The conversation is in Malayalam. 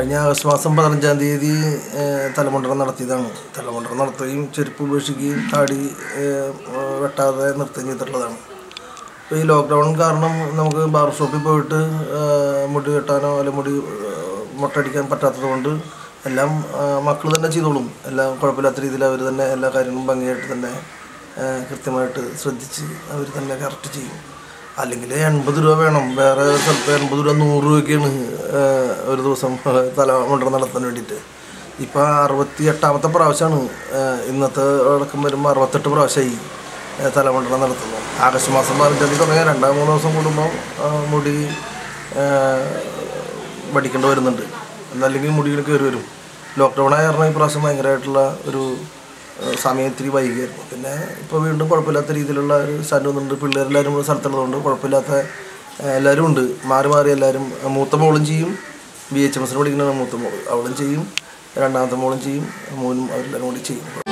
കഴിഞ്ഞ ആഗസ്റ്റ് മാസം പതിനഞ്ചാം തീയതി ഏഹ്, തലമുണ്ടനം നടത്തിയതാണ് തലമുണ്ടനം നടത്തുകയും ചെരുപ്പ് ഉപേക്ഷിക്കുകയും താടി ഏഹ്, വെട്ടാതെ നിർത്തുകയും ചെയ്തിട്ടുള്ളതാണ് ഇപ്പോൾ ഈ ലോക്ക്ഡൗൺ കാരണം നമുക്ക് ബാർബർ ഷോപ്പിൽ പോയിട്ട് ഏഹ്, മുടി വെട്ടാനോ അല്ലെങ്കിൽ മുടി ഏഹ്, മൊട്ടടിക്കാൻ പറ്റാത്തത് കൊണ്ട് എല്ലാം മക്കൾ തന്നെ ചെയ്തോളും എല്ലാം കുഴപ്പമില്ലാത്ത രീതിയിൽ അവർ തന്നെ എല്ലാ കാര്യങ്ങളും ഭംഗിയായിട്ട് തന്നെ ഏഹ്, കൃത്യമായിട്ട് ശ്രദ്ധിച്ച് അവർ തന്നെ കറക്റ്റ് ചെയ്യും അല്ലെങ്കിൽ എൺപത് രൂപ വേണം വേറെ സ്ഥലത്ത് എൺപത് രൂപ നൂറ് രൂപയൊക്കെയാണ് ഏഹ്, ഒരു ദിവസം തല മുണ്ടനം നടത്താൻ വേണ്ടിയിട്ട് ഇപ്പം അറുപത്തി എട്ടാമത്തെ പ്രാവശ്യമാണ് ഏഹ്, ഇന്നത്തെ അടക്കം വരുമ്പോൾ അറുപത്തെട്ട് പ്രാവശ്യമായി ഏഹ്, തലമുണ്ടനം നടത്തുന്നത് ആഗസ്റ്റ് മാസം പതിനഞ്ചാം തീയതി തുടങ്ങിയ രണ്ടാം മൂന്ന് ദിവസം കൂടുമ്പോൾ ഏഹ്, മുടി ഏഹ്, വടിക്കേണ്ടി വരുന്നുണ്ട് എന്നല്ലെങ്കിൽ മുടികൾ കയറി വരും ലോക്ക്ഡൗൺ ആയ കാരണം ഈ പ്രാവശ്യം ഭയങ്കരമായിട്ടുള്ള ഒരു ഏഹ്, സമയം ഇത്തിരി വൈകിയായിരുന്നു പിന്നെ ഇപ്പോൾ വീണ്ടും കുഴപ്പമില്ലാത്ത രീതിയിലുള്ള ഒരു സ്ഥലമുണ്ട് പിള്ളേരെല്ലാവരും കൂടെ സ്ഥലത്തുള്ളതുകൊണ്ട് കുഴപ്പമില്ലാത്ത ഏഹ്, എല്ലാവരും ഉണ്ട് മാറി മാറി എല്ലാവരും മൂത്ത മോളും ചെയ്യും ബി എച്ച് എം എസിന് പഠിക്കുന്ന മൂത്ത മോള് അവളും ചെയ്യും രണ്ടാമത്തെ മോളും ചെയ്യും മോനും അവരെല്ലാവരും കൂടി ചെയ്യും